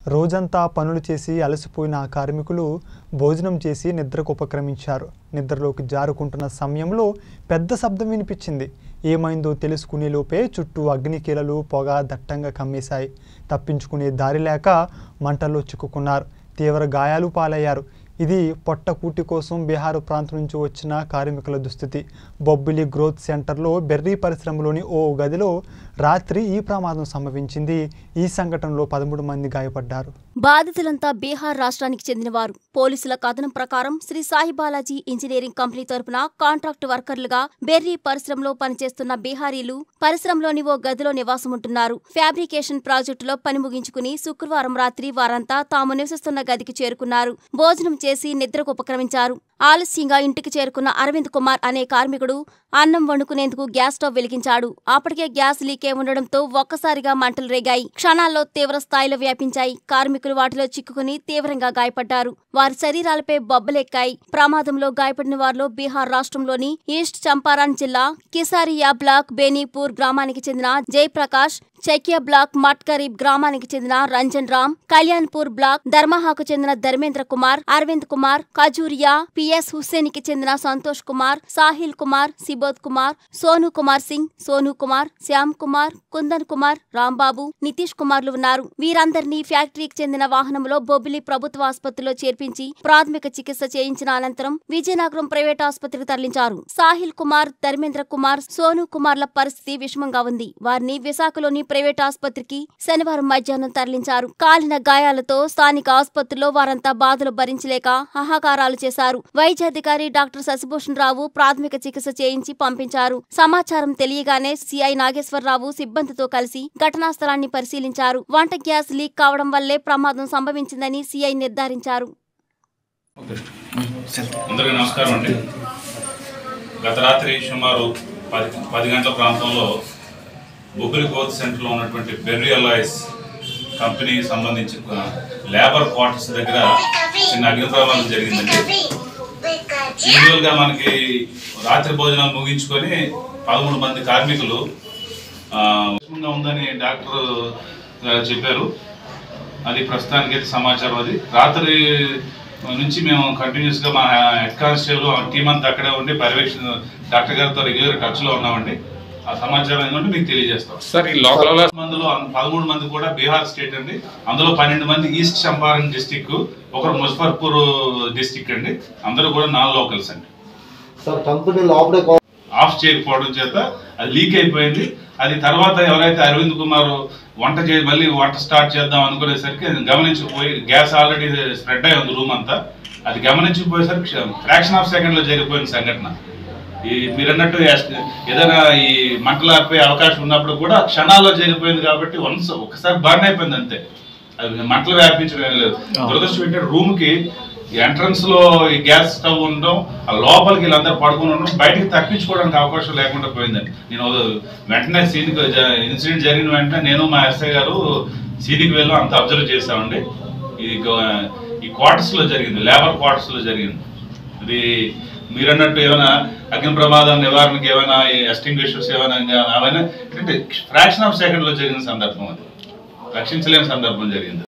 రోజంతా పనులు చేసి అలసిపోయిన ఆ కార్మికులు భోజనం చేసి నిద్రకు ఉపక్రమించారు నిద్రలోకి జారుకుంటున్న సమయంలో పెద్ద శబ్దం వినిపించింది ఏమైందో తెలుసుకునే లోపే చుట్టూ అగ్నికీలలు పొగ దట్టంగా కమ్మేశాయి తప్పించుకునే దారి లేక మంటల్లో చిక్కుకున్నారు తీవ్ర గాయాలు పాలయ్యారు ఇది పొట్టకూటి కోసం బీహార్ ప్రాంతం నుంచి వచ్చిన కార్మికుల దుస్థితి బొబ్బిలి గ్రోత్ సెంటర్లో బెర్రీ పరిశ్రమలోని ఓ గదిలో రాత్రి ఈ ప్రమాదం సంభవించింది ఈ సంఘటనలో పదమూడు మంది గాయపడ్డారు బాధితులంతా బీహార్ రాష్ట్రానికి చెందినవారు పోలీసుల కథనం ప్రకారం శ్రీ సాయి బాలాజీ ఇంజనీరింగ్ కంపెనీ తరపున కాంట్రాక్టు వర్కర్లుగా బెర్రీ పరిశ్రమలో పనిచేస్తున్న బీహారీలు పరిశ్రమలోని ఓ గదిలో నివాసముంటున్నారు ఫ్యాబ్రికేషన్ ప్రాజెక్టులో పని ముగించుకుని శుక్రవారం రాత్రి వారంతా తాము నివసిస్తున్న గదికి చేరుకున్నారు భోజనం చేసి నిద్రకు ఉపక్రమించారు ఆలస్యంగా ఇంటికి చేరుకున్న అరవింద్ కుమార్ అనే కార్మికుడు అన్నం వండుకునేందుకు గ్యాస్ స్టవ్ వెలిగించాడు అప్పటికే గ్యాస్ లీకే ఉండడంతో ఒక్కసారిగా మంటలు రేగాయి క్షణాల్లో తీవ్ర స్థాయిలో వ్యాపించాయి కార్మికులు వాటిలో చిక్కుకుని తీవ్రంగా గాయపడ్డారు వారి శరీరాలపై బొబ్బలెక్కాయి ప్రమాదంలో గాయపడిన వారిలో బీహార్ రాష్ట్రంలోని ఈస్ట్ చంపారణ్ జిల్లా కిసారియా బ్లాక్ బేనీపూర్ గ్రామానికి చెందిన జయప్రకాష్ చైక్య బ్లాక్ మట్కరీబ్ గ్రామానికి చెందిన రంజన్ రామ్ కళ్యాణ్పూర్ బ్లాక్ ధర్మహాకు చెందిన ధర్మేంద్ర కుమార్ అరవింద్ కుమార్ ఖజూరియా పిఎస్ హుస్సేన్ కి చెందిన సంతోష్ కుమార్ సాహిల్ కుమార్ సిబోద్ కుమార్ సోను కుమార్ సింగ్ సోను కుమార్ శ్యామ్ కుమార్ కుందన్ కుమార్ రాంబాబు నితీష్ కుమార్లు ఉన్నారు వీరందరినీ ఫ్యాక్టరీకి చెందిన వాహనంలో బొబ్బిలి ప్రభుత్వ ఆసుపత్రిలో చేర్పించి ప్రాథమిక చికిత్స చేయించిన అనంతరం విజయనగరం ప్రైవేట్ ఆసుపత్రికి తరలించారు సాహిల్ కుమార్ ధర్మేంద్ర కుమార్ సోను కుమార్ల పరిస్థితి విషమంగా ఉంది వారిని విశాఖలోని ప్రైవేట్ ఆసుపత్రికి శనివారం మధ్యాహ్నం తరలించారు కాలిన గాయాలతో స్థానిక ఆసుపత్రిలో వారంతా బాధలు భరించలేక హాహాకారాలు చేశారు వైద్యాధికారి డాక్టర్ శశిభూషణ్ రావు ప్రాథమిక చికిత్స చేయించి పంపించారు సమాచారం తెలియగానే సిఐ నాగేశ్వరరావు సిబ్బందితో కలిసి ఘటనా స్థలాన్ని పరిశీలించారు వంట గ్యాస్ లీక్ కావడం వల్లే ప్రమాదం సంభవించిందని సిఐ నిర్ధారించారు అందరికీ నమస్కారం అండి గత రాత్రి సుమారు పది పది గంటల ప్రాంతంలో బొబ్బిలి గ్రోత్ సెంటర్లో ఉన్నటువంటి బెర్రీ అలాయిస్ కంపెనీకి సంబంధించి ఒక లేబర్ క్వార్టర్స్ దగ్గర చిన్న అగ్ని ప్రమాదం జరిగిందండి యూజువల్గా మనకి రాత్రి భోజనాలు ముగించుకొని పదమూడు మంది కార్మికులు ఆ, విషమంగా ఉందని డాక్టర్ గారు చెప్పారు అది ప్రస్తుతానికి అయితే సమాచారం అది రాత్రి నుంచి మేము కంటిన్యూస్గా మా హెడ్ కానిస్టేబుల్ టీం అంతా అక్కడే ఉండి పర్యవేక్షణ డాక్టర్ గారితో రెగ్యులర్ టచ్లో ఉన్నామండి ఆ సమాచారం ఏంటంటే మీకు తెలియజేస్తాం సార్ ఈ లోకల్ మందిలో పదమూడు మంది కూడా బీహార్ స్టేట్ అండి అందులో పన్నెండు మంది ఈస్ట్ చంపారణ్ డిస్టిక్ ఒకరు ముజఫర్పూర్ డిస్టిక్ అండి అందరూ కూడా నాన్ లోకల్స్ అండి సార్ కంపెనీ లోపలే కో- ఆఫ్ చేయకపోవడం చేత అది లీక్ అయిపోయింది అది తర్వాత ఎవరైతే అరవింద్ కుమార్ వంట చే మళ్ళీ వంట స్టార్ట్ చేద్దాం అనుకునేసరికి అది గమనించకపోయి గ్యాస్ ఆల్రెడీ స్ప్రెడ్ అయి ఉంది రూమ్ అంతా అది గమనించకపోయేసరికి ఫ్రాక్షన్ ఆఫ్ సెకండ్ లో జరిగిపోయిన సంఘటన ఈ మీరు అన్నట్టు ఎస్- ఏదైనా ఈ మంటలు ఆపే అవకాశం ఉన్నప్పుడు కూడా క్షణాల్లో జరిగిపోయింది కాబట్టి వన్స్ ఒకసారి బర్న్ అయిపోయింది అంతే అది మంటలు వ్యాపించడం ఏం లేదు దురదృష్టం ఏంటంటే రూమ్ కి ఎంట్రన్స్ లో ఈ గ్యాస్ స్టవ్ ఉండడం ఆ లోపలికి వీళ్ళందరూ పడుకుని ఉండడం బయటికి తప్పించుకోవడానికి అవకాశం లేకుండా పోయిందండి నేను వెంటనే సీన్కి ఇన్సిడెంట్ జరిగిన వెంటనే నేను మా ఎస్ఐ గారు సీన్కి వెళ్ళి అంత అబ్జర్వ్ చేసామండి ఇది గో- ఈ క్వార్టర్స్ లో జరిగింది లేబర్ క్వార్టర్స్ లో జరిగింది ఇది మీరు అన్నట్టు ఏమైనా అగ్ని ప్రమాదం నివారణకి ఏమైనా ఎస్టింగ్విషర్స్ ఏమైనా ఇంకా అవన్నీ అంటే ఫ్రాక్షన్ ఆఫ్ సెకండ్ లో జరిగిన సందర్భం అది రక్షించలేని సందర్భం జరిగింది